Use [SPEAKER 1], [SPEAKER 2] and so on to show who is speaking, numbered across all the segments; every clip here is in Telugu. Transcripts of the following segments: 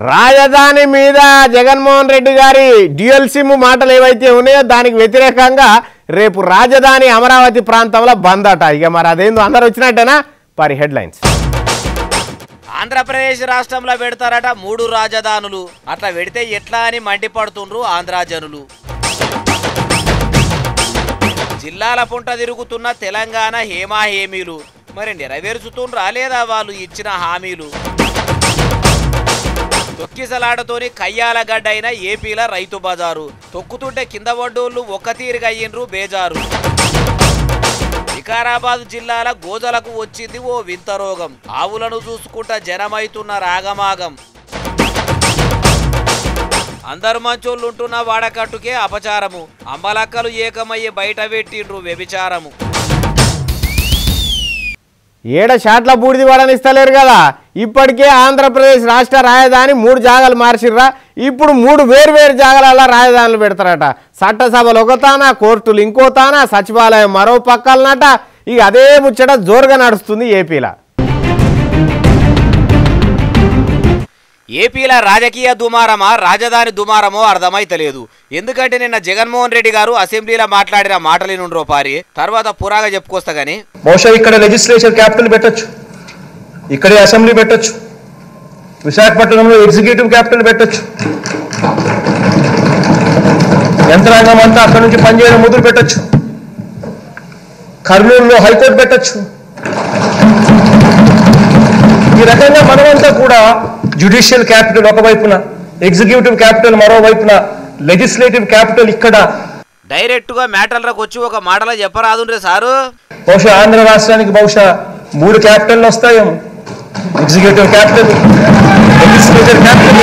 [SPEAKER 1] రాజధాని మీద జగన్మోహన్ రెడ్డి గారి డ్యూయల్ సిమ్ మాటలు ఏవైతే ఉన్నాయో దానికి వ్యతిరేకంగా రేపు రాజధాని అమరావతి ప్రాంతంలో బంద్ అట ఇక మరి అదేందో అందరు వచ్చినట్టేనా పరి హెడ్లైన్స్
[SPEAKER 2] ఆంధ్రప్రదేశ్ రాష్ట్రంలో పెడతారట మూడు రాజధానులు అట్లా పెడితే ఎట్లా అని మండిపడుతుండ్రు ఆంధ్రా జనులు జిల్లాల పుంట తిరుగుతున్న తెలంగాణ హేమా హేమీలు మరి నెరవేర్చుతుండ్రా లేదా వాళ్ళు ఇచ్చిన హామీలు తొక్కిసలాటతోని కయ్యాల గడ్డ అయిన ఏపీల రైతు బజారు తొక్కుతుంటే కింద పడ్డోళ్ళు ఒక్క తీరుగా అయ్యిండ్రు బేజారు వికారాబాద్ జిల్లాల గోజలకు వచ్చింది ఓ వింత రోగం ఆవులను చూసుకుంటా జనమైతున్న రాగమాగం అందరు మంచోళ్ళు ఉంటున్న వాడకట్టుకే అపచారము అమ్మలక్కలు ఏకమయ్యి బయట పెట్టిండ్రు వ్యభిచారము
[SPEAKER 1] ఏడ షాట్ల బూడిది వాడనిస్తలేరు కదా ఇప్పటికే ఆంధ్రప్రదేశ్ రాష్ట్ర రాజధాని మూడు జాగాలు మార్చిర్రా ఇప్పుడు మూడు వేరు వేరు జాగాలలో రాజధానులు పెడతారట చట్టసభలు ఒక తానా కోర్టులు ఇంకో తానా సచివాలయం మరో పక్కలనట ఇక అదే ముచ్చట జోరుగా నడుస్తుంది ఏపీలో
[SPEAKER 2] ఏపీల రాజకీయ దుమారమా రాజధాని దుమారమో అర్థమైతలేదు ఎందుకంటే నిన్న జగన్మోహన్ రెడ్డి గారు అసెంబ్లీలో మాట్లాడిన మాటలు నుండ్రో పారి తర్వాత పురాగా చెప్పుకొస్తా గానీ
[SPEAKER 3] బహుశా ఇక్కడ లెజిస్లేచర్ క్యాపిటల్ పెట్టొచ్చు ఇక్కడే అసెంబ్లీ పెట్టొచ్చు విశాఖపట్నంలో ఎగ్జిక్యూటివ్ క్యాపిటల్ పెట్టొచ్చు యంత్రాంగం అంతా అక్కడ నుంచి పనిచేయడం మొదలు పెట్టొచ్చు కర్నూలులో హైకోర్టు పెట్టొచ్చు ఈ రకంగా మనమంతా కూడా జ్యుడిషియల్ క్యాపిటల్ ఒకవైపున ఎగ్జిక్యూటివ్ క్యాపిటల్ మరోవైపున లెజిస్లేటివ్ క్యాపిటల్ ఇక్కడ
[SPEAKER 2] డైరెక్ట్ గా మ్యాటర్లకు వచ్చి ఒక మాటలో చెప్పరాదుండ్రే సారు
[SPEAKER 3] బహుశా ఆంధ్ర రాష్ట్రానికి బహుశా మూడు క్యాపిటల్ వస్తాయేమో executive capital legislature capital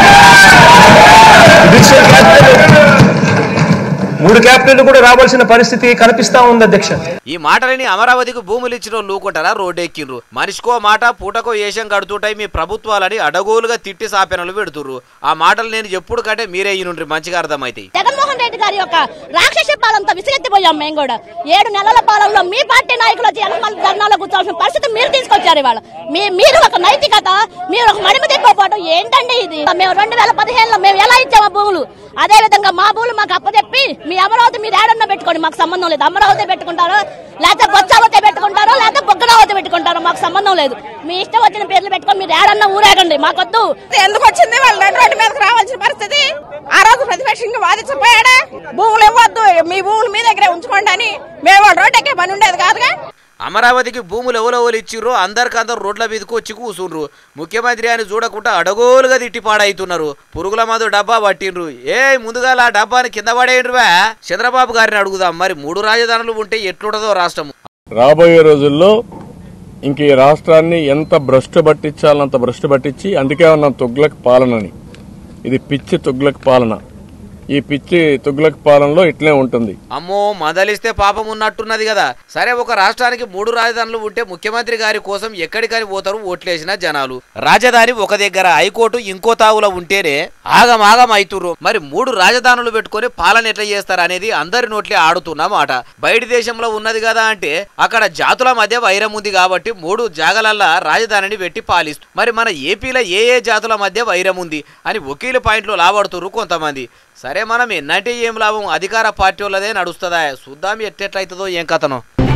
[SPEAKER 3] judicial capital మూడు క్యాపిటల్ కూడా రావాల్సిన పరిస్థితి కనిపిస్తా ఉంది అధ్యక్ష
[SPEAKER 2] ఈ మాటలని అమరావతికి భూములు ఇచ్చిన వాళ్ళు లూకుంటారా రోడ్డెక్కిండ్రు మనిషికో మాట పూటకో ఏషం కడుతుంటాయి మీ ప్రభుత్వాలని అడగోలుగా తిట్టి సాపెనలు పెడుతుర్రు ఆ మాటలు నేను ఎప్పుడు కంటే మీరే ఈనుండ్రి మంచిగా అర్థమైతాయి
[SPEAKER 4] జగన్మోహన్ రెడ్డి గారి యొక్క రాక్షస పాలనతో విసిగెత్తిపోయాం మేము కూడా ఏడు నెలల పాలనలో మీ పార్టీ నాయకులు వచ్చి ఎనమల ధర్నాలో కూర్చోవాల్సిన పరిస్థితి మీరు తీసుకొచ్చారు ఇవాళ మీ మీరు ఒక నైతికత మీరు ఒక మడిమ తిప్పపోవడం ఏంటండి ఇది మేము రెండు వేల పదిహేనులో మేము ఎలా ఇచ్చాము ఆ భూములు అదే విధంగా మా భూములు మాకు అప్పచెప్పి మీ అమరావతి మీరు ఏడన్నా పెట్టుకోండి మాకు సంబంధం లేదు అమరావతి పెట్టుకుంటారో లేకపోతే బొచ్చావతి పెట్టుకుంటారో లేకపోతే బొగ్గరావతి పెట్టుకుంటారో మాకు సంబంధం లేదు మీ ఇష్టం వచ్చిన పేర్లు పెట్టుకొని మీరు ఏడన్నా ఊరేగండి మాకొద్దు
[SPEAKER 5] ఎందుకు వచ్చింది వాళ్ళు నడు రోడ్డు మీదకి రావాల్సిన పరిస్థితి ఆ రోజు ప్రతిపక్షంగా వాదించపోయాడా భూములు ఇవ్వద్దు మీ భూములు మీ దగ్గరే ఉంచుకోండి అని మేము వాళ్ళు రోడ్డు ఎక్కే పని ఉండేది కాదుగా
[SPEAKER 2] అమరావతికి భూములు ఎవరెవరు ఇచ్చిర్రో అందరికందరు రోడ్ల మీదకి వచ్చి కూసుండ్రు ముఖ్యమంత్రి అని చూడకుండా అడగోలుగా తిట్టి పాడైతున్నారు పురుగుల మందు డబ్బా పట్టిండ్రు ఏ ముందుగా ఆ డబ్బాని కింద పడేయండ్రువా చంద్రబాబు గారిని అడుగుదాం మరి మూడు రాజధానులు ఉంటే ఎట్లుంటదో రాష్ట్రం
[SPEAKER 6] రాబోయే రోజుల్లో ఇంక ఈ రాష్ట్రాన్ని ఎంత భ్రష్టు పట్టించాలంత భ్రష్టు పట్టించి అందుకే ఉన్నాం తుగ్లక్ పాలనని ఇది పిచ్చి తుగ్లక్ పాలన ఈ పిచ్చి తుగ్లక్ పాలనలో ఇట్లే ఉంటుంది
[SPEAKER 2] అమ్మో మదలిస్తే పాపం ఉన్నట్టున్నది కదా సరే ఒక రాష్ట్రానికి మూడు రాజధానులు ఉంటే ముఖ్యమంత్రి గారి కోసం ఎక్కడికని పోతారు ఓట్లేసిన జనాలు రాజధాని ఒక దగ్గర హైకోర్టు ఇంకో తావులో ఉంటేనే ఆగం ఆగం అవుతుర్రు మరి మూడు రాజధానులు పెట్టుకొని పాలన ఎట్లా చేస్తారు అనేది అందరి నోట్లే ఆడుతున్న మాట బయట దేశంలో ఉన్నది కదా అంటే అక్కడ జాతుల మధ్య వైరం ఉంది కాబట్టి మూడు జాగలల్లా రాజధానిని పెట్టి పాలిస్తూ మరి మన ఏపీలో ఏ ఏ జాతుల మధ్య వైరం ఉంది అని వకీలు పాయింట్లు లాబడుతుర్రు కొంతమంది సరే మనం ఎన్నంటే ఏం లాభం అధికార పార్టీ వాళ్ళదే నడుస్తుందా చూద్దాం ఎట్టెట్లయితుందో ఏం కథనో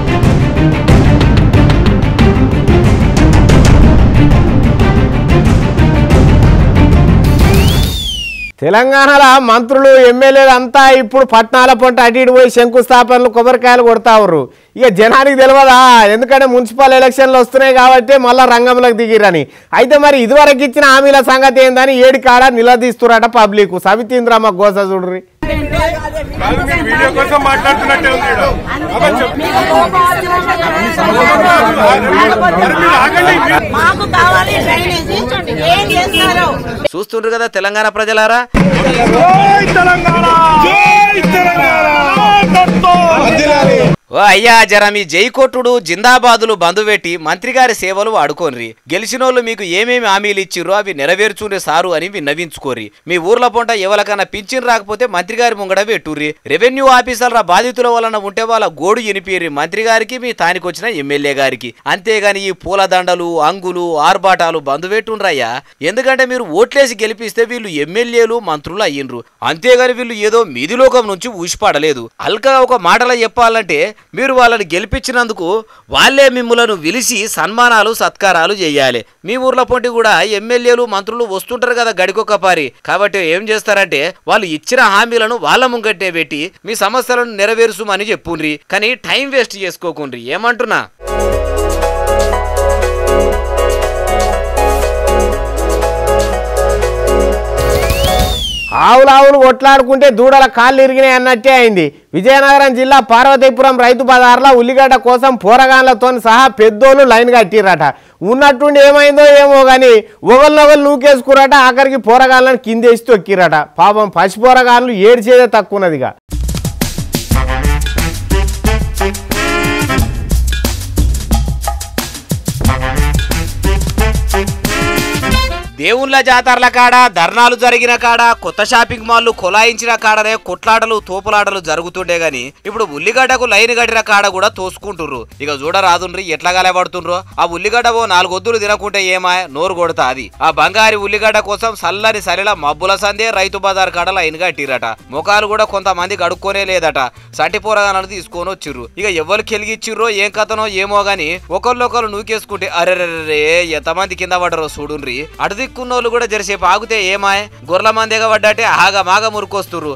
[SPEAKER 1] తెలంగాణలో మంత్రులు ఎమ్మెల్యేలు అంతా ఇప్పుడు పట్నాల పొంట అటు ఇటు పోయి శంకుస్థాపనలు కొబ్బరికాయలు కొడతారు ఇక జనానికి తెలియదా ఎందుకంటే మున్సిపల్ ఎలక్షన్లు వస్తున్నాయి కాబట్టి మళ్ళీ రంగంలోకి దిగిరని అయితే మరి ఇదివరకు ఇచ్చిన హామీల సంగతి ఏందని ఏడు కాడ నిలదీస్తురట పబ్లిక్ సవితీంద్రమ్మ గోస చూడ్రి
[SPEAKER 7] వీడియో కోసం మాట్లాడుతున్నట్టే ఉంది ఈడ. అబద్ధం. మరి మీరు ఆగండి.
[SPEAKER 5] మాకు కావాలి డ్రైనేజీ ఏం చేస్తున్నారు
[SPEAKER 2] చూస్తుండ్రు కదా తెలంగాణ ప్రజలారా
[SPEAKER 7] జై తెలంగాణ జై తెలంగాణ నాయకత్వం.
[SPEAKER 2] ఓ అయ్యా జర మీ జైకొట్టుడు జిందాబాదులు బంధు పెట్టి మంత్రి గారి సేవలు వాడుకోన్రి గెలిచినోళ్ళు మీకు ఏమేమి హామీలు ఇచ్చిర్రో అవి నెరవేర్చునే సారు అని విన్నవించుకోర్రి మీ ఊర్ల పొంట ఎవరికైనా పింఛన్ రాకపోతే మంత్రి గారి ముంగడ పెట్టుర్రి రెవెన్యూ ఆఫీసర్ల బాధితుల వలన ఉంటే వాళ్ళ గోడు ఇనిపిర్రి మంత్రి గారికి మీ తానికొచ్చిన ఎమ్మెల్యే గారికి అంతేగాని ఈ పూల దండలు అంగులు ఆర్భాటాలు బంధు పెట్టుండ్రయ్యా ఎందుకంటే మీరు ఓట్లేసి గెలిపిస్తే వీళ్ళు ఎమ్మెల్యేలు మంత్రులు అయ్యిండ్రు అంతేగాని వీళ్ళు ఏదో మీది లోకం నుంచి ఊసిపడలేదు అల్కగా ఒక మాటలో చెప్పాలంటే మీరు వాళ్ళని గెలిపించినందుకు వాళ్ళే మిమ్ములను విలిసి సన్మానాలు సత్కారాలు చేయాలి మీ ఊర్ల పొంటి కూడా ఎమ్మెల్యేలు మంత్రులు వస్తుంటారు కదా గడికొక్క పారి కాబట్టి ఏం చేస్తారంటే వాళ్ళు ఇచ్చిన హామీలను వాళ్ళ ముంగట్టే పెట్టి మీ సమస్యలను నెరవేర్చుమని చెప్పుండ్రి కానీ టైం వేస్ట్ చేసుకోకుండ్రి ఏమంటున్నా
[SPEAKER 1] ఆవులు ఆవులు కొట్లాడుకుంటే దూడల కాళ్ళు ఇరిగినాయి అన్నట్టే అయింది విజయనగరం జిల్లా పార్వతీపురం రైతు బజార్లో ఉల్లిగడ్డ కోసం పోరగాన్లతో సహా పెద్దోళ్ళు లైన్ కట్టిరట ఉన్నట్టుండి ఏమైందో ఏమో కానీ ఒకరినొకరు నూకేసుకురట ఆఖరికి పోరగాళ్ళని కిందేసి తొక్కిరట పాపం పసి పోరగాళ్ళు ఏడ్చేదే తక్కువన్నదిగా
[SPEAKER 2] దేవుళ్ళ జాతరల కాడ ధర్నాలు జరిగిన కాడ కొత్త షాపింగ్ మాల్లు కొలాయించిన కాడనే కొట్లాటలు తోపులాటలు జరుగుతుండే గాని ఇప్పుడు ఉల్లిగడ్డకు లైన్ కట్టిన కాడ కూడా తోసుకుంటుర్రు ఇక చూడరాదుండ్రి ఎట్లా గలబడుతుండ్రో ఆ ఉల్లిగడ్డ ఓ నాలుగొద్దులు తినకుంటే ఏమా నోరు కొడతా అది ఆ బంగారి ఉల్లిగడ్డ కోసం సల్లని సరిల మబ్బుల సందే రైతు బజార్ కాడ లైన్ కట్టిరట ముఖాలు కూడా కొంతమంది కడుక్కోనే లేదట సంటి పోరగానలు తీసుకొని వచ్చిర్రు ఇక ఎవరికి కెలిగిచ్చిర్రో ఏం కథనో ఏమో గాని ఒకళ్ళొకరు నూకేసుకుంటే అరెరెరే ఎంతమంది కింద పడరో చూడుండ్రి అటు దిక్కున్నోళ్ళు కూడా జరసేపు ఆగితే ఏమాయ్ గొర్రెల మందిగా పడ్డాటే ఆగా మాగా మురుకొస్తుర్రు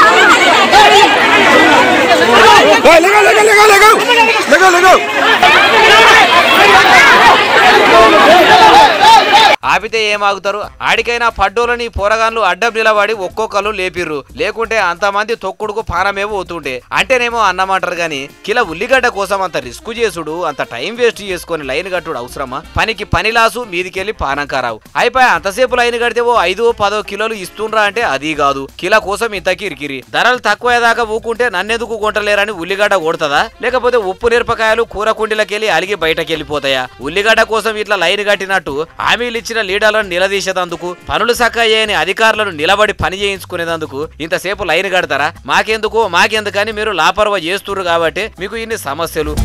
[SPEAKER 2] ఆపితే ఏమాగుతారు ఆడికైనా పడ్డోలని పోరగాన్లు అడ్డం నిలబడి ఒక్కొక్కరు లేపిర్రు లేకుంటే అంతమంది తొక్కుడుకు పానమే పోతుండే అంటేనేమో అన్నమాటారు గాని కిల ఉల్లిగడ్డ కోసం అంత రిస్క్ చేసుడు అంత టైం వేస్ట్ చేసుకొని లైన్ కట్టుడు అవసరమా పనికి పని లాసు మీదికెళ్ళి పానంకారావు అయిపోయి అంతసేపు లైన్ కడితే ఓ ఐదు పదో కిలోలు ఇస్తుండ్రా అంటే అది కాదు కిల కోసం ఇంత కిరికిరి ధరలు తక్కువ దాకా ఊకుంటే నన్నెందుకు కొంటలేరని ఉల్లిగడ్డ కొడుతుందా లేకపోతే ఉప్పు మిరపకాయలు కూర కుండీలకెళ్ళి అలిగి బయటకి వెళ్ళిపోతాయా ఉల్లిగడ్డ కోసం ఇట్లా లైన్ కట్టినట్టు హామీలు ఇచ్చిన లీడర్లను నిలదీసేదందుకు పనులు సక్కయ్యని అధికారులను నిలబడి పని చేయించుకునేందుకు ఇంతసేపు లైన్ కడతారా మాకెందుకు మాకెందుకని మీరు లాపర్వ చేస్తుర్రు కాబట్టి మీకు ఇన్ని సమస్యలు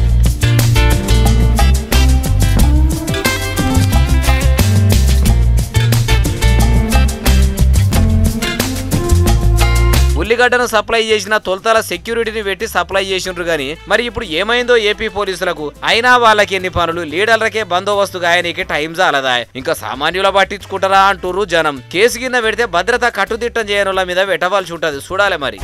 [SPEAKER 2] ఉల్లిగడ్డను సప్లై చేసిన తొలతల సెక్యూరిటీని పెట్టి సప్లై చేసిండ్రు గాని మరి ఇప్పుడు ఏమైందో ఏపీ పోలీసులకు అయినా వాళ్ళకి ఎన్ని పనులు లీడర్లకే బందోబస్తు గాయనికి టైం చాలదా ఇంకా సామాన్యుల పట్టించుకుంటారా అంటుర్రు జనం కేసు కింద పెడితే భద్రత కట్టుదిట్టం చేయనుల మీద పెట్టవలసి ఉంటది చూడాలి మరి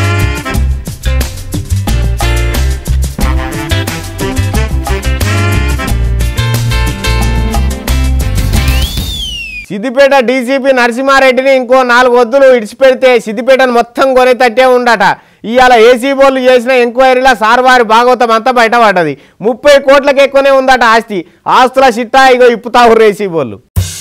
[SPEAKER 1] సిద్దిపేట డీసీపీ నరసింహారెడ్డిని ఇంకో నాలుగు వద్దులు ఇడిచిపెడితే సిద్దిపేటను మొత్తం కొనేటట్టే ఉండట ఇవాళ ఏసీ బోర్లు చేసిన ఎంక్వైరీలో సార్వారి భాగవతం అంతా బయటపడ్డది ముప్పై కోట్లకు ఎక్కువనే ఉందట ఆస్తి ఆస్తుల చిట్టా ఇగో ఇప్పుతావురు ఏసీ బోర్లు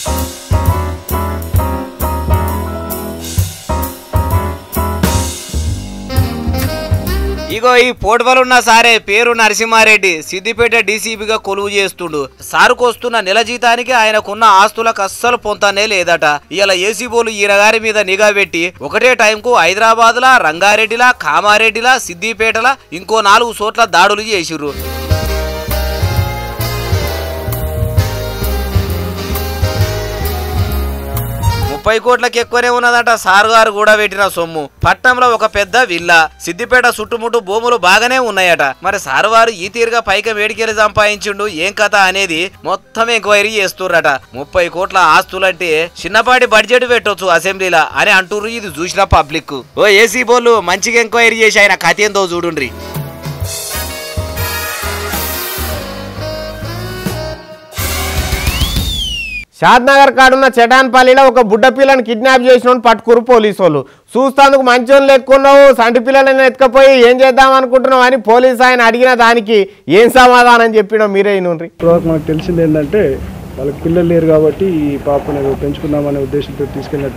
[SPEAKER 2] ఇగో ఈ పోర్టువలున్న సారే పేరు నరసింహారెడ్డి సిద్దిపేట డీసీపీగా కొలువు చేస్తుండు సారుకు వస్తున్న నెల జీతానికి ఆయనకున్న ఆస్తులకు అస్సలు పొంతనే లేదట ఇలా ఏసీబోలు ఈయనగారి మీద నిఘా పెట్టి ఒకటే టైంకు హైదరాబాద్ లా రంగారెడ్డిలా కామారెడ్డిలా సిద్దిపేటలా ఇంకో నాలుగు చోట్ల దాడులు చేసిర్రు ముప్పై కోట్లకి ఎక్కువనే ఉన్నదట సార్ గారు కూడా పెట్టిన సొమ్ము పట్నంలో ఒక పెద్ద విల్లా సిద్దిపేట చుట్టుముట్టు భూములు బాగానే ఉన్నాయట మరి సార్ వారు ఈ తీరుగా పైకి వేడికెళ్ళి సంపాదించిండు ఏం కథ అనేది మొత్తం ఎంక్వైరీ చేస్తుర్రట ముప్పై కోట్ల ఆస్తులంటే చిన్నపాటి బడ్జెట్ పెట్టొచ్చు అసెంబ్లీలా అని అంటుర్రు ఇది చూసిన పబ్లిక్ ఓ ఏసీ బోళ్ళు మంచిగా ఎంక్వైరీ చేసి ఆయన కథ ఏందో చూడుండ్రి
[SPEAKER 1] షాద్నగర్ కాడున్న చెటాన్పల్లిలో ఒక బుడ్డ పిల్లని కిడ్నాప్ చేసిన పట్టుకురు పోలీసు వాళ్ళు చూస్తాందుకు మంచోళ్ళు ఎక్కున్నావు సంటి పిల్లలని ఎత్తుకపోయి ఏం చేద్దాం అనుకుంటున్నావు అని పోలీసు ఆయన అడిగిన దానికి ఏం సమాధానం చెప్పినో మీరే నుండ్రి
[SPEAKER 8] ఇప్పటివరకు మనకు తెలిసింది ఏంటంటే వాళ్ళకి పిల్లలు లేరు కాబట్టి ఈ పాపను ఏదో పెంచుకుందామనే ఉద్దేశంతో తీసుకెళ్ళినట్టు తెలిసింది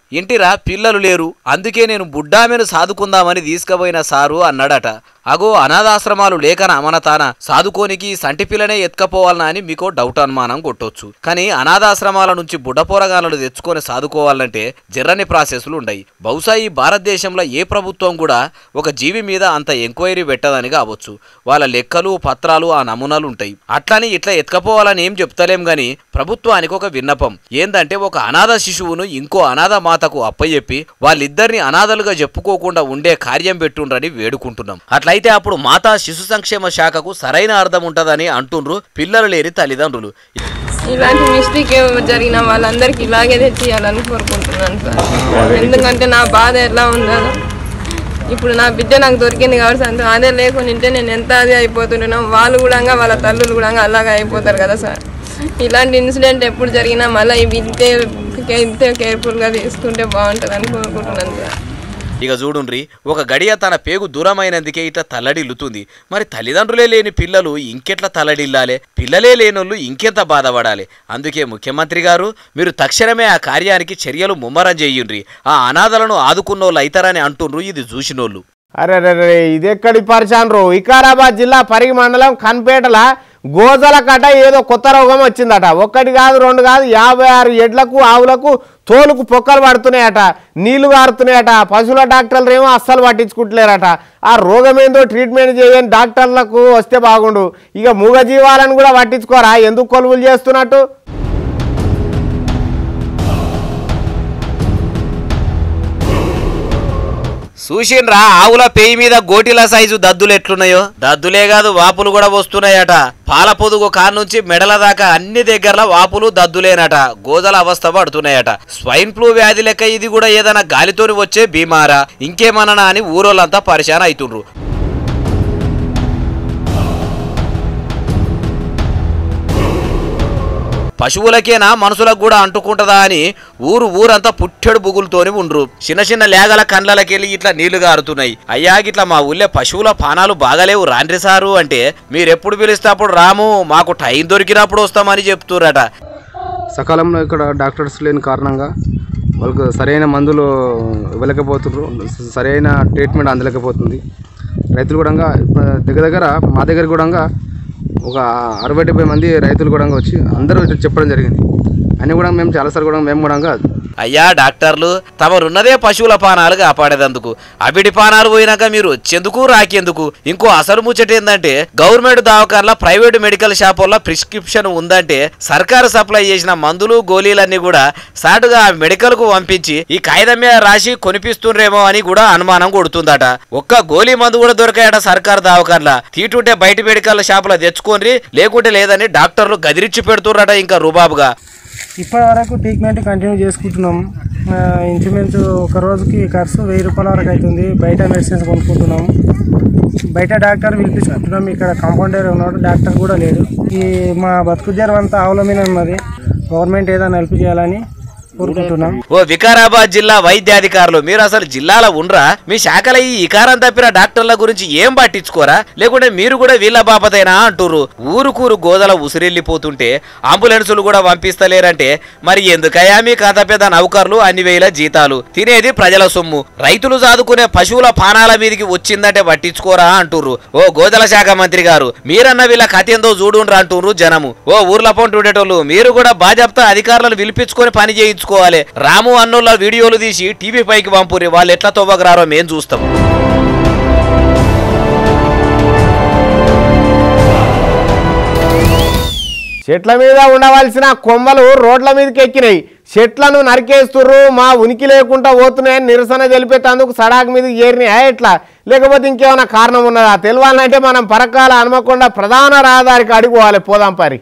[SPEAKER 2] ఇంటిరా పిల్లలు లేరు అందుకే నేను బుడ్డామెను సాదుకుందామని తీసుకుపోయిన సారు అన్నాడట అగో అనాథాశ్రమాలు లేకన అమనతాన సాదుకోనికి సంటి పిల్లనే ఎత్తుకపోవాలనా అని మీకో డౌట్ అనుమానం కొట్టొచ్చు కానీ అనాథాశ్రమాల నుంచి బుడ్డపోరగాలను తెచ్చుకొని సాదుకోవాలంటే జర్రని ప్రాసెస్లు ఉండయి బహుశా ఈ భారతదేశంలో ఏ ప్రభుత్వం కూడా ఒక జీవి మీద అంత ఎంక్వైరీ పెట్టదని కావచ్చు వాళ్ళ లెక్కలు పత్రాలు ఆ నమూనాలు ఉంటాయి అట్లని ఇట్లా ఎత్తుకపోవాలని ఏం చెప్తలేం గాని ప్రభుత్వానికి ఒక విన్నపం ఏందంటే ఒక అనాథ శిశువును ఇంకో అనాథ మాతకు అప్పయ్యెప్పి వాళ్ళిద్దరిని అనాథలుగా చెప్పుకోకుండా ఉండే కార్యం పెట్టుండ్రని వేడుకుంటున్నాం అట్లయితే అప్పుడు మాతా శిశు సంక్షేమ శాఖకు సరైన అర్థం ఉంటదని అంటుండ్రు పిల్లలు లేని తల్లిదండ్రులు
[SPEAKER 8] ఇలాంటి మిస్టేక్ జరిగిన వాళ్ళందరికీ ఇలాగే తెచ్చియాలని కోరుకుంటున్నాను సార్ ఎందుకంటే నా బాధ ఎలా ఉందో ఇప్పుడు నా బిడ్డ నాకు దొరికింది కాబట్టి సంతోషం అదే లేకుండా ఉంటే నేను ఎంత అది అయిపోతుంటున్నాం వాళ్ళు కూడా వాళ్ళ తల్లులు కూడా అలాగే అయిపోతారు కదా సార్ ఇలాంటి ఇన్సిడెంట్ ఎప్పుడు జరిగినా మళ్ళీ ఇవి ఇంతే ఇంతే కేర్ఫుల్గా తీసుకుంటే బాగుంటుంది అని కోరుకుంటున్నాను సార్
[SPEAKER 2] ఇక చూడుండ్రి ఒక గడియ తన పేగు దూరమైనందుకే ఇట్లా తల్లడిల్లుతుంది మరి తల్లిదండ్రులే లేని పిల్లలు ఇంకెట్లా తల్లడిల్లాలే పిల్లలే లేనోళ్ళు ఇంకెంత బాధపడాలి అందుకే ముఖ్యమంత్రి గారు మీరు తక్షణమే ఆ కార్యానికి చర్యలు ముమ్మరం చేయండ్రి ఆ అనాథలను ఆదుకున్నోళ్ళు అయితారని అంటుండ్రు ఇది చూసినోళ్ళు
[SPEAKER 1] అరే అరే అరే ఇది ఎక్కడి పరిచాన్రు వికారాబాద్ జిల్లా పరిగి మండలం కన్పేటల గోజల కట ఏదో కొత్త రోగం వచ్చిందట ఒక్కటి కాదు రెండు కాదు యాభై ఆరు ఎడ్లకు ఆవులకు తోలుకు పొక్కలు పడుతున్నాయట నీళ్లు కారుతున్నాయట పశువుల డాక్టర్లు ఏమో అస్సలు పట్టించుకుంటలేరట ఆ రోగం ఏందో ట్రీట్మెంట్ చేయని డాక్టర్లకు వస్తే బాగుండు ఇక మూగజీవాలను కూడా పట్టించుకోరా ఎందుకు కొలువులు చేస్తున్నట్టు
[SPEAKER 2] చూసిండ్రా ఆవుల పేయి మీద గోటిల సైజు దద్దులు ఎట్లున్నాయో దద్దులే కాదు వాపులు కూడా వస్తున్నాయట పాల పొదుగు కారు నుంచి మెడల దాకా అన్ని దగ్గరలో వాపులు దద్దులేనట గోదల అవస్థ పడుతున్నాయట స్వైన్ ఫ్లూ వ్యాధి లెక్క ఇది కూడా ఏదైనా గాలితోని వచ్చే బీమారా ఇంకేమన్నా అని ఊరోళ్ళంతా పరిశాన అవుతుండ్రు పశువులకేనా మనుషులకు కూడా అంటుకుంటదా అని ఊరు ఊరంతా పుట్టెడు బుగులతోని ఉండ్రు చిన్న చిన్న లేగల కండ్లకెళ్ళి ఇట్లా నీళ్లు గారుతున్నాయి అయ్యా గిట్లా మా ఊళ్ళో పశువుల పానాలు బాగలేవు రాండ్రి సారు అంటే మీరెప్పుడు పిలిస్తే అప్పుడు రాము మాకు టైం దొరికినప్పుడు వస్తామని చెప్తురట
[SPEAKER 9] సకాలంలో ఇక్కడ డాక్టర్స్ లేని కారణంగా వాళ్ళకు సరైన మందులు ఇవ్వలేకపోతున్నారు సరైన ట్రీట్మెంట్ అందలేకపోతుంది రైతులు కూడా దగ్గర దగ్గర మా దగ్గర కూడా ఒక అరవై డెబ్బై మంది రైతులు కూడా వచ్చి అందరూ ఇట్లా చెప్పడం జరిగింది అని కూడా మేము చాలాసార్లు కూడా మేము కూడా
[SPEAKER 2] అయ్యా డాక్టర్లు తమరున్నదే పశువుల పానాలు కాపాడేదందుకు అవిడి పానాలు పోయినాక మీరు వచ్చేందుకు రాకేందుకు ఇంకో అసలు ముచ్చట ఏందంటే గవర్నమెంట్ దవాఖానలో ప్రైవేట్ మెడికల్ షాపుల్లో ప్రిస్క్రిప్షన్ ఉందంటే సర్కారు సప్లై చేసిన మందులు గోళీలన్నీ కూడా సాటుగా ఆ మెడికల్ కు పంపించి ఈ కాగితం మీద రాసి కొనిపిస్తుండ్రేమో అని కూడా అనుమానం కొడుతుందట ఒక్క గోళీ మందు కూడా దొరికాయట సర్కారు దవాఖానలా తీటుంటే బయట మెడికల్ షాపులో తెచ్చుకోండి లేకుంటే లేదని డాక్టర్లు గదిరిచ్చి పెడుతుర్రట ఇంకా రుబాబుగా
[SPEAKER 10] ఇప్పటి వరకు ట్రీట్మెంట్ కంటిన్యూ చేసుకుంటున్నాం ఆ, ఇంచుమించు ఒక రోజుకి ఖర్చు వెయ్యి రూపాయల వరకు అవుతుంది బయట మెడిసిన్స్ కొనుక్కుంటున్నాం బయట డాక్టర్ పిలిపించుకుంటున్నాం ఇక్కడ కాంపౌండర్ ఉన్నాడు డాక్టర్ కూడా లేడు ఈ మా బతుకు జ్వరం అంతా ఆవుల మీద ఉన్నది గవర్నమెంట్ ఏదైనా హెల్ప్ చేయాలని కోరుకుంటున్నాం
[SPEAKER 2] ఓ వికారాబాద్ జిల్లా వైద్యాధికారులు మీరు అసలు జిల్లాలో ఉండ్రా మీ శాఖలో ఈ ఇకారం తప్పిన డాక్టర్ల గురించి ఏం పట్టించుకోరా లేకుంటే మీరు కూడా వీళ్ళ బాపతేనా అంటుర్రు ఊరుకూరు గోదల ఉసిరెళ్ళిపోతుంటే అంబులెన్సులు కూడా పంపిస్తలేరంటే మరి ఎందుకయ్యా మీ కథ పెద్ద నౌకర్లు అన్ని వేల జీతాలు తినేది ప్రజల సొమ్ము రైతులు సాదుకునే పశువుల పానాల మీదకి వచ్చిందంటే పట్టించుకోరా అంటుర్రు ఓ గోదల శాఖ మంత్రి గారు మీరన్న వీళ్ళ కథ ఏందో చూడుండ్రా అంటుర్రు జనము ఓ ఊర్ల పొంటి ఉండేటోళ్ళు మీరు కూడా బాజాప్తా అధికారులను పిలిపించుకొని పని చేయించుకోవాలి రాము అన్నోళ్ళ వీడియోలు తీసి టీవీ పైకి పంపురి వాళ్ళు ఎట్లా తవ్వగరారో మేం చూస్తాం
[SPEAKER 1] చెట్ల మీద ఉండవలసిన కొమ్మలు రోడ్ల మీదకి ఎక్కినాయి చెట్లను నరికేస్తుర్రు మా ఉనికి లేకుండా పోతున్నాయని నిరసన తెలిపేటందుకు సడాక్ మీదకి చేరినాయి ఎట్లా లేకపోతే ఇంకేమైనా కారణం ఉన్నదా తెలియాలంటే మనం పరకాల హనుమకొండ ప్రధాన రహదారికి అడుగుకోవాలి పోదాం పరి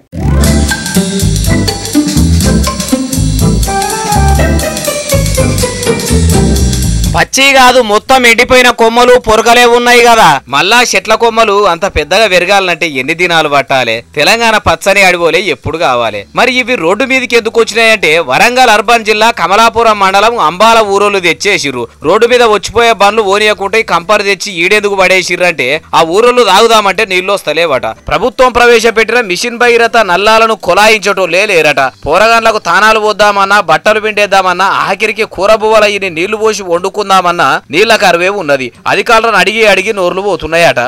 [SPEAKER 2] పచ్చ పచ్చి కాదు మొత్తం ఎండిపోయిన కొమ్మలు పొరకలే ఉన్నాయి కదా మళ్ళా చెట్ల కొమ్మలు అంత పెద్దగా పెరగాలంటే ఎన్ని దినాలు పట్టాలి తెలంగాణ పచ్చని అడిగోలే ఎప్పుడు కావాలి మరి ఇవి రోడ్డు మీదకి ఎందుకు వచ్చినాయంటే వరంగల్ అర్బన్ జిల్లా కమలాపురం మండలం అంబాల ఊరోళ్ళు తెచ్చేసిర్రు రోడ్డు మీద వచ్చిపోయే బండ్లు ఓనియకుంటే ఈ కంపర్ తెచ్చి ఈడెందుకు పడేసిర్రంటే ఆ ఊరోళ్ళు తాగుదామంటే నీళ్ళు వస్తలేవట ప్రభుత్వం ప్రవేశపెట్టిన మిషన్ భగీరథ నల్లాలను కొలాయించటోలే లేరట పోరగాన్లకు తానాలు పోద్దామన్నా బట్టలు పిండేద్దామన్నా ఆఖరికి కూర బువ్వల ఇన్ని నీళ్లు పోసి వండుకుందామన్నా నీళ్ల కరువే ఉన్నది అధికారులను అడిగి అడిగి నోర్లు పోతున్నాయట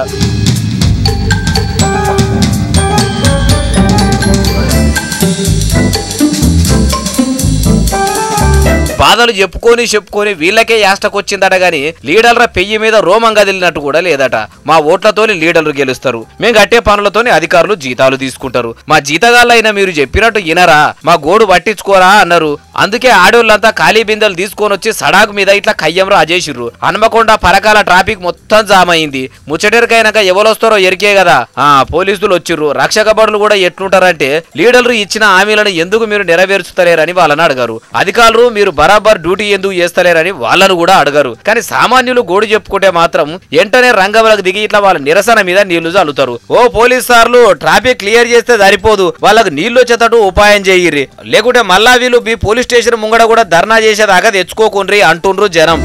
[SPEAKER 2] బాధలు చెప్పుకొని చెప్పుకొని వీళ్ళకే యాష్టకొచ్చిందట గాని లీడర్ల పెయ్యి మీద రోమం కదిలినట్టు కూడా లేదట మా ఓట్లతోని లీడర్లు గెలుస్తారు మేము కట్టే పనులతోని అధికారులు జీతాలు తీసుకుంటారు మా జీతగాళ్ళైనా మీరు చెప్పినట్టు వినరా మా గోడు పట్టించుకోరా అన్నారు అందుకే ఆడోళ్ళంతా ఖాళీ బిందెలు తీసుకొని వచ్చి సడాకు మీద ఇట్లా కయ్యం రాజేసిర్రు హనుమకొండ పరకాల ట్రాఫిక్ మొత్తం జామ్ అయింది ముచ్చటెరికైనాక ఎవరొస్తారో ఎరికే కదా ఆ పోలీసులు వచ్చిర్రు రక్షక బడులు కూడా ఎట్లుంటారంటే లీడర్లు ఇచ్చిన హామీలను ఎందుకు మీరు నెరవేర్చుతలేరని వాళ్ళని అడగారు అధికారులు మీరు బరాబర్ డ్యూటీ ఎందుకు చేస్తలేరని వాళ్ళను కూడా అడగరు కానీ సామాన్యులు గోడు చెప్పుకుంటే మాత్రం వెంటనే రంగంలోకి దిగి ఇట్లా వాళ్ళ నిరసన మీద నీళ్లు చల్లుతారు ఓ పోలీస్ సార్లు ట్రాఫిక్ క్లియర్ చేస్తే సరిపోదు వాళ్ళకు నీళ్లు వచ్చేటట్టు ఉపాయం చేయిర్రి లేకుంటే మళ్ళా వీళ్ళు మీ పోలీస్ స్టేషన్ ముంగడ కూడా ధర్నా చేసేదాకా తెచ్చుకోకుండ్రి అంటుండ్రు జనం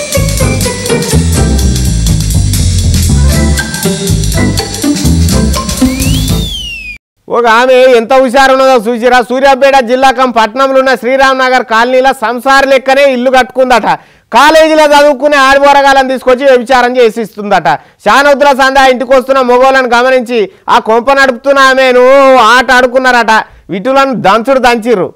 [SPEAKER 1] ఒక ఆమె ఎంత హుషారున్నదో చూసిరా సూర్యాపేట జిల్లా కం పట్నంలో ఉన్న శ్రీరామ్ నగర్ కాలనీలో సంసార లెక్కనే ఇల్లు కట్టుకుందట కాలేజీలో చదువుకునే ఆడబోరగాలను తీసుకొచ్చి వ్యభిచారం చేసి ఇస్తుందట శానోద్ర సందా ఇంటికి వస్తున్న మొగోళ్ళని గమనించి ఆ కొంప నడుపుతున్న ఆమెను ఆట ఆడుకున్నారట విటులను దంచుడు దంచిర్రు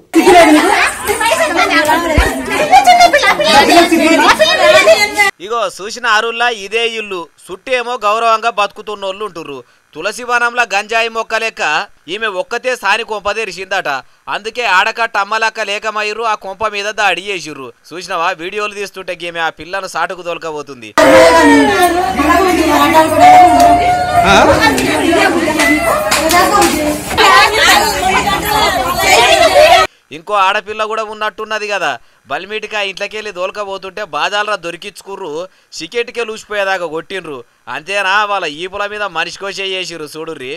[SPEAKER 2] ఇగో చూసిన అరుల్లా ఇదే ఇల్లు సుట్టేమో గౌరవంగా బతుకుతున్నోళ్ళు ఉంటుర్రు తులసి వనంలో గంజాయి మొక్క లెక్క ఈమె ఒక్కతే సాని కొంప తెరిచిందట అందుకే ఆడకట్ట అమ్మలక్క లేకమయ్యరు ఆ కొంప మీద దాడి చేసిర్రు చూసినవా వీడియోలు తీస్తుంటే ఈమె ఆ పిల్లను సాటుకు తోలుకపోతుంది ఇంకో ఆడపిల్ల కూడా ఉన్నట్టున్నది కదా బల్మీటికి ఆ ఇంట్లోకెళ్ళి దోలకపోతుంటే బాజాలరా దొరికించుకుర్రు సికెట్కే లూసిపోయేదాకా కొట్టిండ్రు అంతేనా వాళ్ళ ఈపుల మీద మనిషికోసే చేసిర్రు చూడుర్రి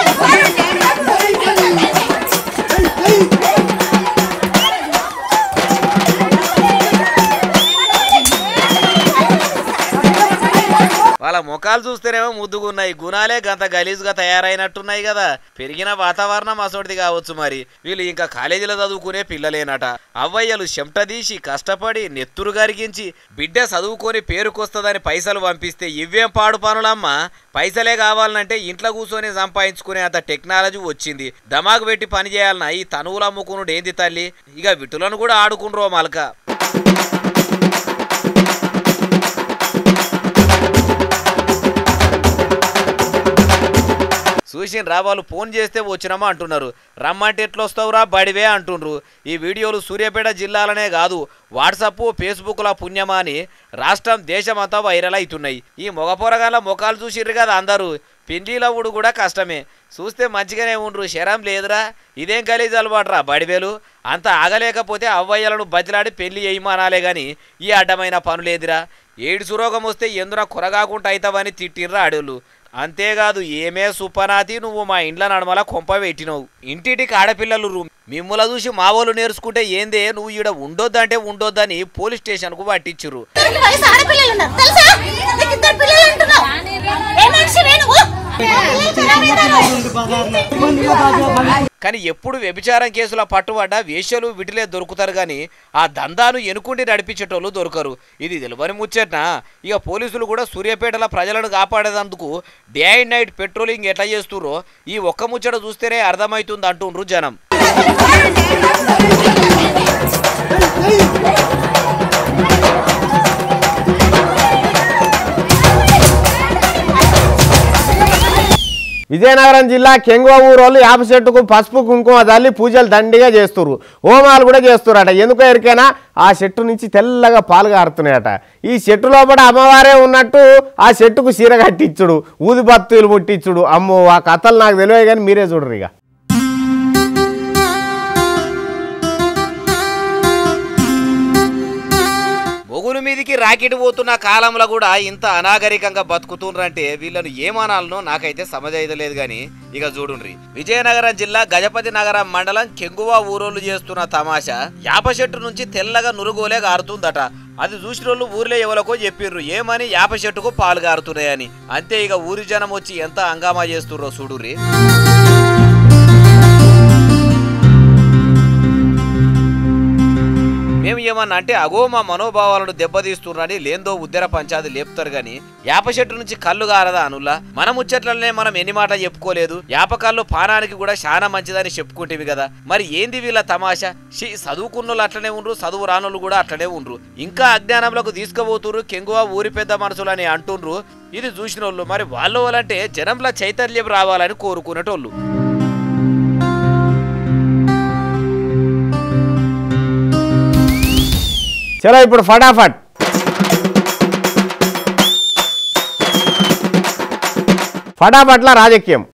[SPEAKER 2] వాళ్ళ ముఖాలు చూస్తేనేమో ముద్దుగున్నాయి గుణాలే గంత గలీజ్గా తయారైనట్టున్నాయి కదా పెరిగిన వాతావరణం అసోటిది కావచ్చు మరి వీళ్ళు ఇంకా కాలేజీలో చదువుకునే పిల్లలేనట అవ్వయ్యలు చెమటదీసి కష్టపడి నెత్తురు గరిగించి బిడ్డ చదువుకొని పేరుకొస్తదని పైసలు పంపిస్తే ఇవేం పాడు పనులమ్మా పైసలే కావాలంటే ఇంట్లో కూర్చొని సంపాదించుకునే అంత టెక్నాలజీ వచ్చింది దమాకు పెట్టి పని చేయాలన్నా ఈ తనువులు అమ్ముకునుడు ఏంది తల్లి ఇక విటులను కూడా ఆడుకుండ్రో మలక చూసిన వాళ్ళు ఫోన్ చేస్తే వచ్చినామా అంటున్నారు రమ్మంటే ఎట్లా వస్తావురా బడివే అంటుండ్రు ఈ వీడియోలు సూర్యాపేట జిల్లాలనే కాదు వాట్సప్ ఫేస్బుక్ల పుణ్యమా అని రాష్ట్రం దేశమంతా వైరల్ అవుతున్నాయి ఈ మొగపోరగాల ముఖాలు చూసిర్రు కదా అందరూ పెళ్లిలవుడు కూడా కష్టమే చూస్తే మంచిగానే ఉండ్రు శరం లేదురా ఇదేం గలీజ్ అలవాటురా బడివేలు అంత ఆగలేకపోతే అవ్వయ్యలను బతిలాడి పెళ్లి చేయమనాలే గాని ఈ అడ్డమైన పనులేదిరా ఏడు సురోగం వస్తే ఎందున కొరగాకుండా అవుతావని తిట్టిర్రా ఆడోళ్ళు అంతేకాదు ఏమే సుపనాతి నువ్వు మా ఇండ్ల నడమల కొంప పెట్టినవు ఇంటింటికి ఆడపిల్లలు రూ మిమ్ముల చూసి మా వాళ్ళు నేర్చుకుంటే ఏందే నువ్వు ఈడ ఉండొద్దంటే ఉండొద్దని పోలీస్ స్టేషన్కు పట్టించురు
[SPEAKER 4] వయసు ఆడపిల్లలు ఉన్నారు తెలుసా నీకు ఇద్దరు పిల్లలు అంటున్నావు ఏ మనిషివే నువ్వు
[SPEAKER 2] కానీ ఎప్పుడు వ్యభిచారం కేసుల పట్టుబడ్డ వేశ్యలు విటిలే దొరుకుతారు కానీ ఆ దందాను ఎనుకుండి నడిపించేటోళ్ళు దొరకరు ఇది తెలివని ముచ్చట్నా ఇక పోలీసులు కూడా సూర్యాపేటల ప్రజలను కాపాడేందుకు డే అండ్ నైట్ పెట్రోలింగ్ ఎట్లా చేస్తుర్రో ఈ ఒక్క ముచ్చట చూస్తేనే అర్థమవుతుంది అంటుండ్రు జనం
[SPEAKER 1] విజయనగరం జిల్లా కెంగువ ఊరోళ్ళు యాప చెట్టుకు పసుపు కుంకుమ తల్లి పూజలు దండిగా చేస్తుర్రు హోమాలు కూడా చేస్తురట ఎందుకో ఎరికైనా ఆ చెట్టు నుంచి తెల్లగా పాలు కారుతున్నాయట ఈ చెట్టు లోపల అమ్మవారే ఉన్నట్టు ఆ చెట్టుకు చీర కట్టించుడు ఊది బత్తులు ముట్టించుడు అమ్మో ఆ కథలు నాకు తెలియదు కానీ మీరే చూడరు ఇక
[SPEAKER 2] మొగులు మీదికి రాకెట్ పోతున్న కాలంలో కూడా ఇంత అనాగరికంగా బతుకుతుండ్రంటే వీళ్ళను ఏమనాలనో నాకైతే సమజైతలేదు గాని ఇక చూడుండ్రి విజయనగరం జిల్లా గజపతి నగరం మండలం కెంగువ ఊరోళ్ళు చేస్తున్న తమాషా యాప చెట్టు నుంచి తెల్లగా నురుగోలే గారుతుందట అది చూసిన వాళ్ళు ఊర్లో ఎవరికో చెప్పిర్రు ఏమని యాప చెట్టుకు పాలు గారుతున్నాయని అంతే ఇక ఊరి జనం వచ్చి ఎంత హంగామా చేస్తుర్రో చూడుర్రి మేము ఏమన్నా అంటే అగో మా మనోభావాలను దెబ్బతీస్తున్నారని లేందో ఉద్దర పంచాది లేపుతారు గాని యాప చెట్టు నుంచి కళ్ళు గారదా అనుల్లా మన ముచ్చట్లనే మనం ఎన్ని మాట చెప్పుకోలేదు యాపకాళ్ళు పానానికి కూడా చాలా మంచిదని చెప్పుకుంటేవి కదా మరి ఏంది వీళ్ళ తమాషా షీ చదువుకున్నోళ్ళు అట్లనే ఉండ్రు చదువు రానోళ్ళు కూడా అట్లనే ఉండ్రు ఇంకా అజ్ఞానంలోకి తీసుకుపోతుర్రు కెంగువ ఊరి పెద్ద మనుషులు అని అంటుండ్రు ఇది చూసిన మరి వాళ్ళు వాళ్ళంటే జనంలో చైతన్యం రావాలని కోరుకునేటోళ్ళు
[SPEAKER 1] చలో ఇప్పుడు ఫటాఫట్ ఫటాఫట్ల రాజకీయం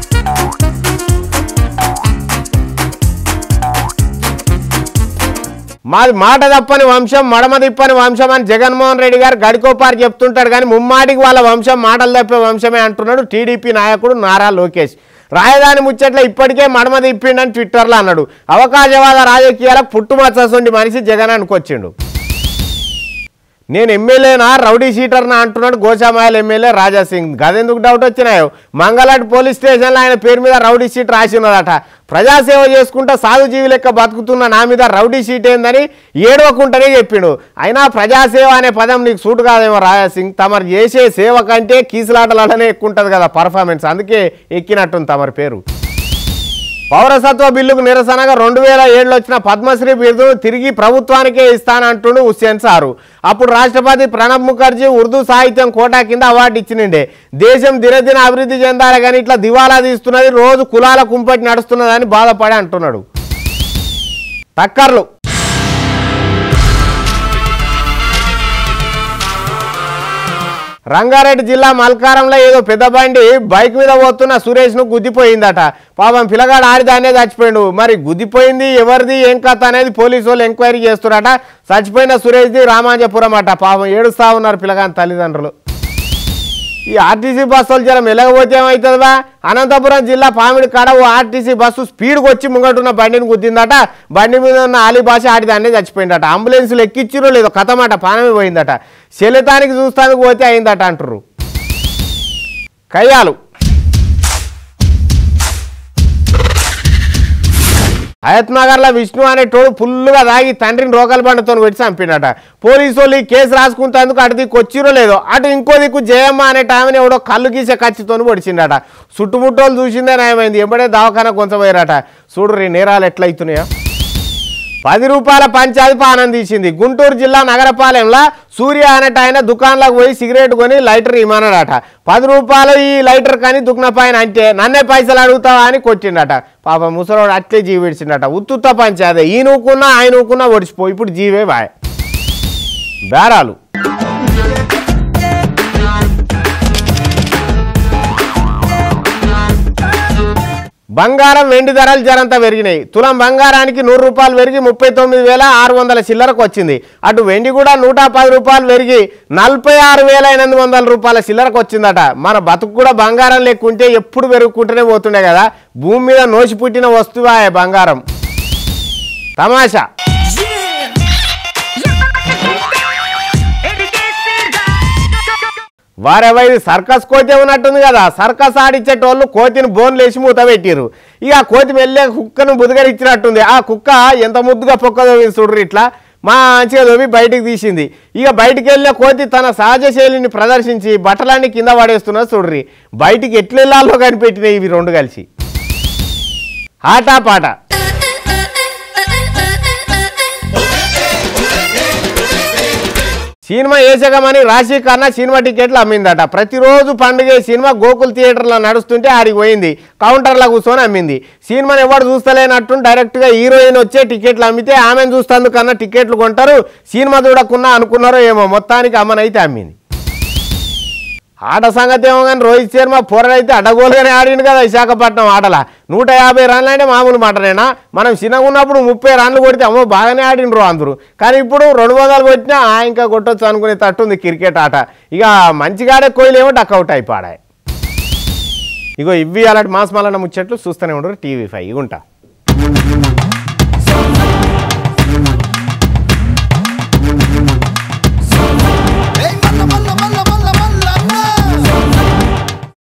[SPEAKER 1] మాది మాట తప్పని వంశం మడమ తిప్పని వంశం అని జగన్మోహన్ రెడ్డి గారు గడికోపారి చెప్తుంటాడు కానీ ముమ్మాటికి వాళ్ళ వంశం మాటలు తప్పే వంశమే అంటున్నాడు టీడీపీ నాయకుడు నారా లోకేష్ రాజధాని ముచ్చట్ల ఇప్పటికే మడమ తిప్పిండని ట్విట్టర్లో అన్నాడు అవకాశవాద రాజకీయాలకు పుట్టుమచ్చండి మనిషి జగన్ అనుకొచ్చిండు నేను ఎమ్మెల్యేనా రౌడీ షీటర్నా అంటున్నాడు గోషామాయల్ ఎమ్మెల్యే రాజా సింగ్ గదెందుకు డౌట్ వచ్చినాయో మంగళాటి పోలీస్ స్టేషన్లో ఆయన పేరు మీద రౌడీ షీట్ రాసి ఉన్నదట ప్రజాసేవ చేసుకుంటా సాధుజీవి లెక్క బతుకుతున్న నా మీద రౌడీ షీట్ ఏందని ఏడవకుంటనే చెప్పిండు అయినా ప్రజాసేవ అనే పదం నీకు సూటు కాదేమో రాజా సింగ్ తమరు చేసే సేవ కంటే కీసులాటలనే ఎక్కువ ఉంటుంది కదా పర్ఫార్మెన్స్ అందుకే ఎక్కినట్టుంది తమరి పేరు పౌరసత్వ బిల్లుకు నిరసనగా రెండు వేల ఏడులో వచ్చిన పద్మశ్రీ బిరుదును తిరిగి ప్రభుత్వానికే ఇస్తానంటుండు హుస్సేన్ సారు అప్పుడు రాష్ట్రపతి ప్రణబ్ ముఖర్జీ ఉర్దూ సాహిత్యం కోటా కింద అవార్డు ఇచ్చినండే దేశం దినదిన అభివృద్ధి చెందాలి కానీ ఇట్లా దివాలా తీస్తున్నది రోజు కులాల కుంపటి నడుస్తున్నదని బాధపడి అంటున్నాడు టక్కర్లు రంగారెడ్డి జిల్లా మల్కారంలో ఏదో పెద్ద బండి బైక్ మీద పోతున్న సురేష్ను గుద్దిపోయిందట పాపం పిల్లగాడు ఆడిదానే చచ్చిపోయిండు మరి గుద్దిపోయింది ఎవరిది ఏం కథ అనేది పోలీసు వాళ్ళు ఎంక్వైరీ చేస్తున్నారట చచ్చిపోయిన సురేష్ది రామాంజపురం అట పాపం ఏడుస్తా ఉన్నారు పిల్లగాని తల్లిదండ్రులు ఈ ఆర్టీసీ బస్సులు జరం ఎలాగపోతే ఏమవుతుందా అనంతపురం జిల్లా పామిడి కాడ ఓ ఆర్టీసీ బస్సు స్పీడ్కి వచ్చి ముంగటున్న బండిని గుద్దిందట బండి మీద ఉన్న ఆలి భాష ఆడిదాన్నే చచ్చిపోయిందట అంబులెన్సులు ఎక్కిచ్చిరో లేదో కథమాట పానమే పోయిందట శలితానికి చూస్తానికి పోతే అయిందట అంటారు కయ్యాలు హయత్ నగర్లో విష్ణు అనేటోడు ఫుల్గా తాగి తండ్రిని రోకల్ బండతో పెట్టి చంపినట పోలీసు వాళ్ళు ఈ కేసు రాసుకుంటేందుకు అటు దిక్కు వచ్చిరో లేదో అటు ఇంకో దిక్కు జయమ్మ అనే ఆమెను ఎవడో కళ్ళు గీసే కచ్చితో పొడిచిండట చుట్టుముట్టోళ్ళు చూసిందే నయమైంది ఎంబడే దవాఖాన కొంచెం పోయారట చూడు నేరాలు ఎట్లయితున్నాయో పది రూపాయల పంచాది పానం తీసింది గుంటూరు జిల్లా నగరపాలెంలో సూర్య అనేట ఆయన దుకాణంలోకి పోయి సిగరెట్ కొని లైటర్ ఇమ్మన్నాడట పది రూపాయలు ఈ లైటర్ కానీ దుక్న పైన అంటే నన్నే పైసలు అడుగుతావా అని కొట్టిండట పాప ముసలోడు అట్లే జీవి విడిచిండట ఉత్తుత్త పంచాదే ఈ నూకున్నా ఆయన నూకున్నా ఒడిచిపో ఇప్పుడు జీవే బాయ్ బేరాలు బంగారం వెండి ధరలు జరంతా పెరిగినాయి తులం బంగారానికి నూరు రూపాయలు పెరిగి ముప్పై తొమ్మిది వేల ఆరు వందల చిల్లరకు వచ్చింది అటు వెండి కూడా నూట పది రూపాయలు పెరిగి నలభై ఆరు వేల ఎనిమిది వందల రూపాయల చిల్లరకు వచ్చిందట మన బతుకు కూడా బంగారం లేకుంటే ఎప్పుడు పెరుగుకుంటూనే పోతుండే కదా భూమి మీద నోసి పుట్టిన వస్తువా బంగారం తమాషా వారెవై సర్కస్ కోతి ఉన్నట్టుంది కదా సర్కస్ ఆడిచ్చేటోళ్ళు కోతిని బోన్లు వేసి మూత పెట్టిరు ఇక ఆ కోతి వెళ్ళే కుక్కను బుదగరిచ్చినట్టుంది ఆ కుక్క ఎంత ముద్దుగా పొక్కదో చూడ్రు ఇట్లా మంచిగా దోవి బయటికి తీసింది ఇక బయటికి వెళ్ళే కోతి తన సహజ శైలిని ప్రదర్శించి బట్టలన్నీ కింద పడేస్తున్నా చూడ్రి బయటికి ఎట్లా వెళ్ళాలో కనిపెట్టినాయి ఇవి రెండు కలిసి ఆటా పాట సినిమా వేసగమని రాశి కన్నా సినిమా టికెట్లు అమ్మిందట ప్రతిరోజు పండుగ సినిమా గోకుల్ థియేటర్లో నడుస్తుంటే ఆడికి పోయింది కౌంటర్లో కూర్చొని అమ్మింది సినిమాని ఎవరు చూస్తలేనట్టు డైరెక్ట్గా హీరోయిన్ వచ్చే టికెట్లు అమ్మితే ఆమెను చూస్తందుకన్నా టికెట్లు కొంటారు సినిమా చూడకున్నా అనుకున్నారో ఏమో మొత్తానికి అమ్మనైతే అమ్మింది ఆట సంగతి ఏమో కానీ రోహిత్ శర్మ పొరడైతే అడ్డగోలుగానే ఆడిండు కదా విశాఖపట్నం ఆటల నూట యాభై రన్లు అంటే మామూలు మాటనేనా మనం చిన్నగా ఉన్నప్పుడు ముప్పై రన్లు కొడితే అమ్మో బాగానే ఆడిండ్రు అందరూ కానీ ఇప్పుడు రెండు వందలు కొట్టినా ఆ ఇంకా కొట్టొచ్చు అనుకునే తట్టుంది క్రికెట్ ఆట ఇక మంచిగా ఆడే కోయిలేమో డక్అవుట్ అయిపోయాయి ఇగో ఇవి అలాంటి మాస్ మల్లన్న ముచ్చట్లు చూస్తూనే ఉండరు టీవీ ఫైవ్ ఉంటా